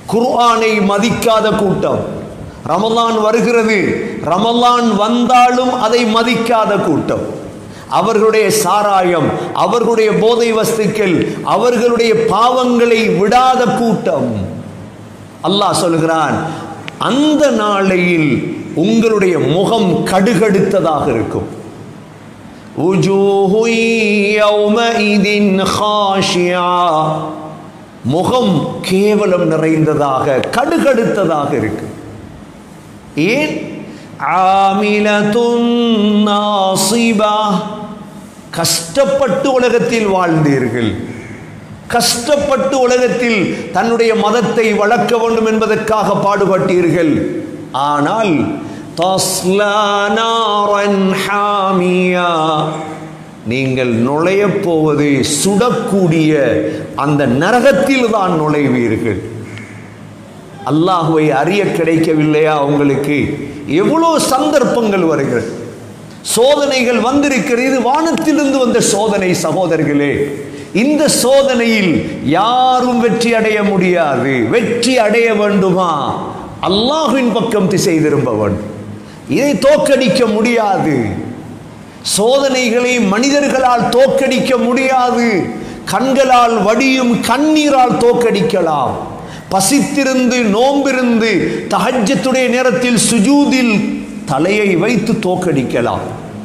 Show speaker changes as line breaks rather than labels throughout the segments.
குர்ஆனை மதிக்காத கூட்டம் ரமலான் வருகிறது ரமலான் வந்தாலும் அதை மதிக்காத கூட்டம் அவர்களுடைய சாராயம் அவர்களுடைய போதை வஸ்துக்கள் அவர்களுடைய பாவங்களை விடாத கூட்டம் அல்லாஹ் சொல்கிறான் அந்த நாளையில் உங்களுடைய முகம் கடுகடுத்ததாக இருக்கும் وجوه يومئذ خاشعة முகம் கேவலம் நிறைந்ததாக கடுகடுத்ததாக இருக்கு ஏன் ஆமிலத்துன் நாசிபா கஷ்டப்பட்டு உலகத்தில் வாழ்ந்தீர்கள் கஷ்டப்பட்டு உலகத்தில் தன்னுடைய மதத்தை வளர்க்க வேண்டும் என்பதற்காக பாடுபட்டீர்கள் ஆனால் தஸ்லா நாரன் ஹாமியா நீங்கள் நுழையப் போவது சுடக்கூடிய அந்த நரகத்தில் தான் நுழைவீர்கள் அல்லாஹுவை அறிய கிடைக்கவில்லையா உங்களுக்கு எவ்வளோ சந்தர்ப்பங்கள் வருகிறது சோதனைகள் வந்திருக்கிறது இது வானத்திலிருந்து வந்த சோதனை சகோதரர்களே இந்த சோதனையில் யாரும் வெற்றி அடைய முடியாது வெற்றி அடைய வேண்டுமா அல்லாஹ்வின் பக்கம் திசை திரும்ப வேண்டும் இதை தோக்கடிக்க முடியாது சோதனைகளை மனிதர்களால் தோக்கடிக்க முடியாது கண்களால் வடியும் கண்ணீரால் தோக்கடிக்கலாம் பசித்திருந்து நோம்பிருந்து தஹஜ்ஜத்துடைய நேரத்தில் சுஜூதில் தலையை வைத்து தோக்கடிக்கலாம்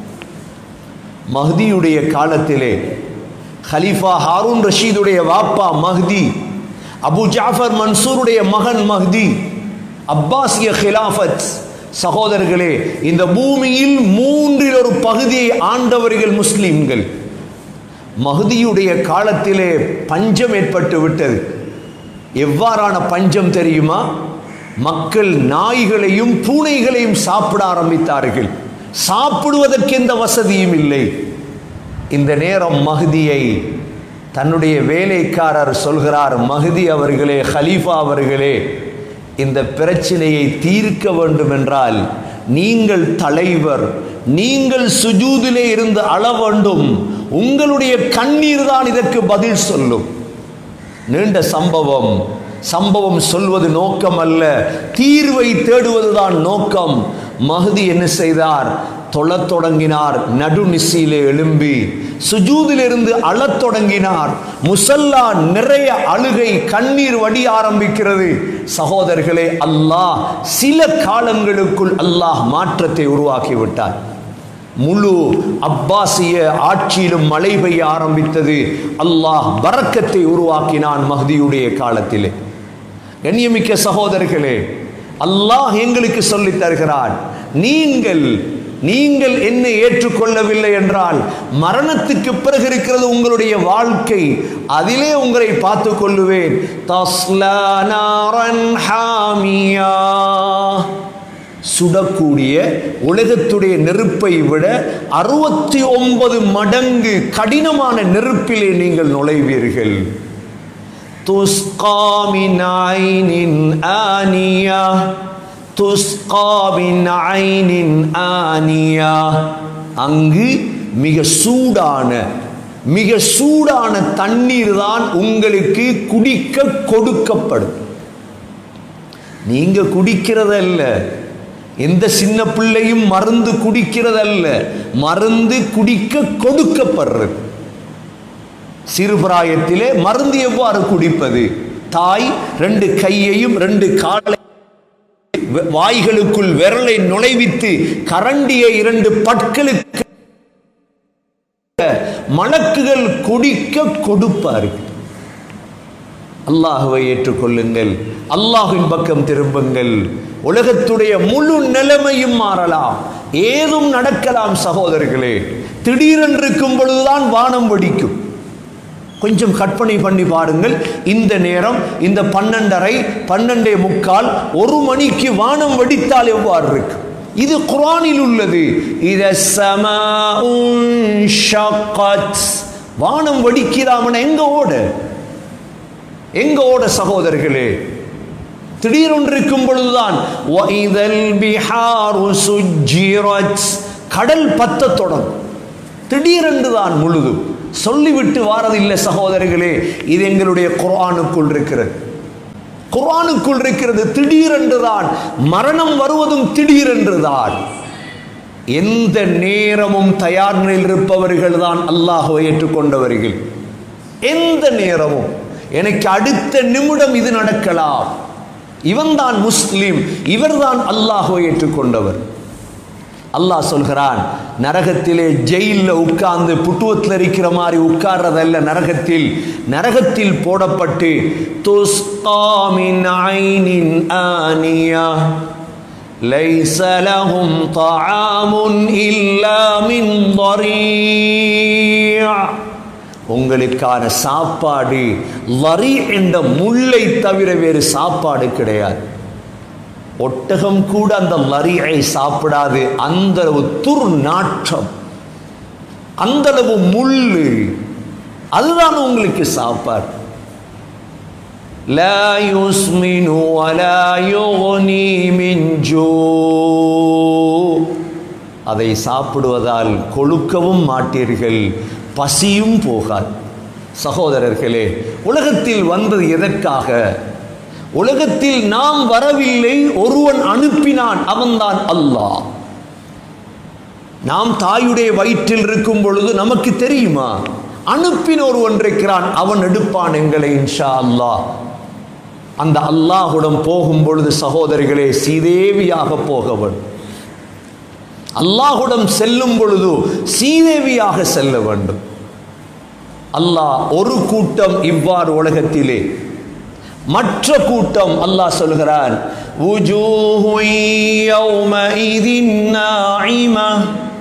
மஹ்தியுடைய காலத்திலே ஹலீஃபா ஹாரூன் ரஷீதுடைய வாப்பா மஹ்தி அபு ஜாஃபர் மன்சூருடைய மகன் மஹ்தி அப்பாசிய ஹிலாஃபத் சகோதரர்களே இந்த பூமியில் மூன்றில் ஒரு பகுதியை ஆண்டவர்கள் முஸ்லிம்கள் மஹதியுடைய காலத்திலே பஞ்சம் ஏற்பட்டு விட்டது எவ்வாறான பஞ்சம் தெரியுமா மக்கள் நாய்களையும் பூனைகளையும் சாப்பிட ஆரம்பித்தார்கள் சாப்பிடுவதற்கு எந்த வசதியும் இல்லை இந்த நேரம் மஹதியை தன்னுடைய வேலைக்காரர் சொல்கிறார் மஹதி அவர்களே ஹலீஃபா அவர்களே இந்த பிரச்சனையை தீர்க்க வேண்டும் என்றால் நீங்கள் தலைவர் நீங்கள் சுஜூதிலே இருந்து அழ வேண்டும் உங்களுடைய கண்ணீர் தான் இதற்கு பதில் சொல்லும் நீண்ட சம்பவம் சம்பவம் சொல்வது நோக்கம் அல்ல தீர்வை தேடுவதுதான் நோக்கம் மஹதி என்ன செய்தார் தொழத் தொடங்கினார் நடுநிசையிலே எழும்பி சுஜூதிலிருந்து அழத் தொடங்கினார் முசல்லா நிறைய அழுகை கண்ணீர் வடி ஆரம்பிக்கிறது சகோதரர்களே அல்லாஹ் சில காலங்களுக்குள் அல்லாஹ் மாற்றத்தை உருவாக்கி விட்டார் முழு அப்பாசிய ஆட்சியிலும் மழை பெய்ய ஆரம்பித்தது அல்லாஹ் பரக்கத்தை உருவாக்கினான் மஹதியுடைய காலத்திலே கண்ணியமிக்க சகோதரர்களே அல்லாஹ் எங்களுக்கு சொல்லித் தருகிறான் நீங்கள் நீங்கள் என்னை ஏற்றுக்கொள்ளவில்லை என்றால் மரணத்துக்கு பிறகு இருக்கிறது உங்களுடைய வாழ்க்கை அதிலே உங்களை பார்த்து கொள்ளுவேன் தஸ்லா நாரன் ஹாமியா சுடக்கூடிய உலகத்துடைய நெருப்பை விட அறுபத்தி ஒன்பது மடங்கு கடினமான நெருப்பிலே நீங்கள் நுழைவீர்கள் تسقى من عين آنية تسقى من عين آنية அங்கு மிக சூடான மிக சூடான தண்ணீர் தான் உங்களுக்கு குடிக்க கொடுக்கப்படும் நீங்க குடிக்கிறதல்ல எந்த சின்ன பிள்ளையும் மருந்து குடிக்கிறதல்ல மருந்து குடிக்க கொடுக்கப்படுறது சிறுபிராயத்திலே மருந்து எவ்வாறு குடிப்பது தாய் ரெண்டு கையையும் ரெண்டு காலை வாய்களுக்குள் விரலை நுழைவித்து கரண்டிய இரண்டு பற்களுக்கு மலக்குகள் குடிக்க கொடுப்பார்கள் அல்லாஹுவை ஏற்றுக்கொள்ளுங்கள் அல்லாஹின் பக்கம் திரும்புங்கள் உலகத்துடைய முழு நிலைமையும் மாறலாம் ஏதும் நடக்கலாம் சகோதரர்களே திடீரென்றிருக்கும் பொழுதுதான் வானம் வெடிக்கும் கொஞ்சம் கற்பனை பண்ணி பாருங்கள் இந்த நேரம் இந்த பன்னெண்டரை பன்னெண்டே முக்கால் ஒரு மணிக்கு வானம் வெடித்தால் எவ்வாறு இருக்கு இது குரானில் உள்ளது இத வானம் வெடிக்கிறாமன எங்க ஓட எங்க ஓட சகோதரர்களே திடீரென்றிருக்கும் பொழுதுதான் وَإِذَا الْبِحَارُ سُجِّرَتْ கடல் பத்த தொடங்கும் திடீரென்று தான் முழுதும் சொல்லிவிட்டு வாரதில்லை சகோதரர்களே இது எங்களுடைய குர்ஆனுக்குள் இருக்கிறது குர்ஆனுக்குள் இருக்கிறது திடீரென்றுதான் மரணம் வருவதும் திடீரென்றுதான் எந்த நேரமும் தயார் நிலையில் இருப்பவர்கள் தான் அல்லாஹ்வை ஏற்றுக்கொண்டவர்கள் எந்த நேரமும் எனக்கு அடுத்த நிமிடம் இது நடக்கலாம் இவன்தான் முஸ்லிம் இவர்தான் அல்லாஹ்வை ஏற்றுக்கொண்டவர் அல்லாஹ் சொல்கிறான் நரகத்திலே ஜெயிலில் உட்கார்ந்து புட்டுவத்தில் இருக்கிற மாதிரி உட்கார்றதல்ல நரகத்தில் நரகத்தில் போடப்பட்டு துஸ்கா மின் ஐனின் ஆனியா ليس لهم طعام إلا من ضريع உங்களுக்கான சாப்பாடு லரி என்ற முல்லை தவிர வேறு சாப்பாடு கிடையாது ஒட்டகம் கூட அந்த லரியை சாப்பிடாது அந்த அளவு துர்நாற்றம் அந்த அளவு முள்ளு அதுதான் உங்களுக்கு சாப்பாடு لا يسمن ولا يغني من جوع அதை சாப்பிடுவதால் கொழுக்கவும் மாட்டீர்கள் பசியும் போகாது சகோதரர்களே உலகத்தில் வந்தது எதற்காக உலகத்தில் நாம் வரவில்லை ஒருவன் அனுப்பினான் அவன்தான் அல்லாஹ் நாம் தாயுடைய வயிற்றில் இருக்கும் பொழுது நமக்கு தெரியுமா அனுப்பின ஒருவன் இருக்கிறான் அவன் எடுப்பான் எங்களை இன்ஷா அல்லாஹ் அந்த அல்லாஹுடன் போகும் பொழுது சகோதரிகளே சீதேவியாக போகவன் அல்லாஹுடன் செல்லும் பொழுது சீதேவியாக செல்ல வேண்டும் அல்லாஹ் ஒரு கூட்டம் இவ்வாறு உலகத்திலே மற்ற கூட்டம் அல்லாஹ் சொல்கிறான் "உஜூஹு யௌமஇதின் நாஇமா."